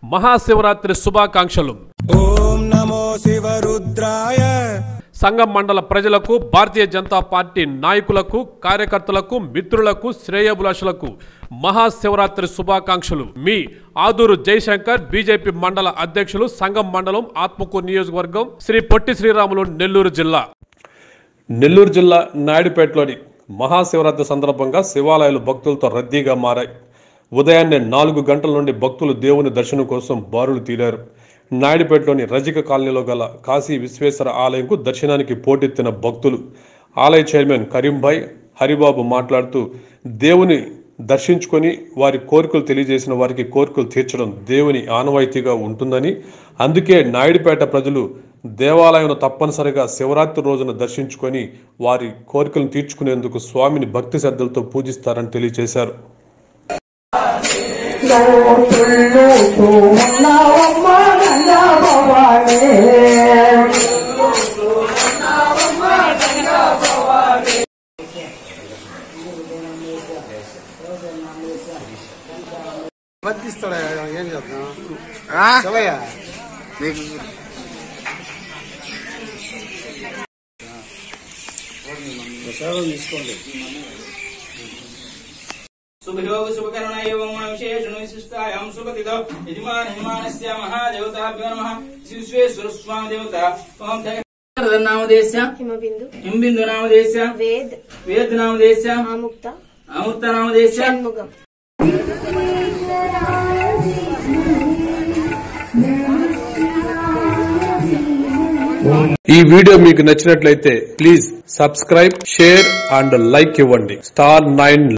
మహాశివరాత్రి శుభాకాంక్షలు ఓం నమో శివరుద్రాయ సంఘం మండల ప్రజలకు భారతీయ జనతా పార్టీ నాయకులకు కార్యకర్తలకు మిత్రులకు శ్రేయభిలాషులకు మహాశివరాత్రి శుభాకాంక్షలు మీ ఆదూరు జయశంకర్ బీజేపీ మండల అధ్యక్షులు సంఘం మండలం ఆత్మకూరు నియోజకవర్గం శ్రీ పొట్టి శ్రీరాములు నెల్లూరు జిల్లా నెల్లూరు జిల్లా నాయుడుపేటలోని మహాశివరాత్రి సందర్భంగా శివాలయాలు భక్తులతో రద్దీగా మారాయి ఉదయాన్నే నాలుగు గంటల నుండి భక్తులు దేవుని దర్శనం కోసం బారులు తీరారు నాయుడుపేటలోని రజిక కాలనీలో గల కాశీ విశ్వేశ్వర ఆలయంకు దర్శనానికి పోటెత్తిన భక్తులు ఆలయ చైర్మన్ కరీంభాయ్ హరిబాబు మాట్లాడుతూ దేవుని దర్శించుకొని వారి కోరికలు తెలియజేసిన వారికి కోరికలు తీర్చడం దేవుని ఆనవాయితీగా ఉంటుందని అందుకే నాయుడుపేట ప్రజలు దేవాలయం తప్పనిసరిగా శివరాత్రి రోజున దర్శించుకొని వారి కోరికలను తీర్చుకునేందుకు స్వామిని భక్తి శ్రద్ధలతో పూజిస్తారని తెలియజేశారు బతికిస్తాడా ఏం చేద్దాం శివయ్య ప్రసాదం తీసుకోండి शुभयोग शुभकरण एवं विशेषण विशिष्टायां सुपतितो यजमान यजमानस्य महादेवताभ्यो नमः विश्वेश्वर स्वामी देवता ओम जय नामदेश्य హిమబిందు हिमबिंदु नामदेश्य వేద్ वेद नामदेश्य ఆముక్త अमृत नामदेश्य షణ్ముగం ఈ వీడియో మీకు నచ్చినట్లయితే please subscribe share and like ఇవ్వండి స్టార్ నైన్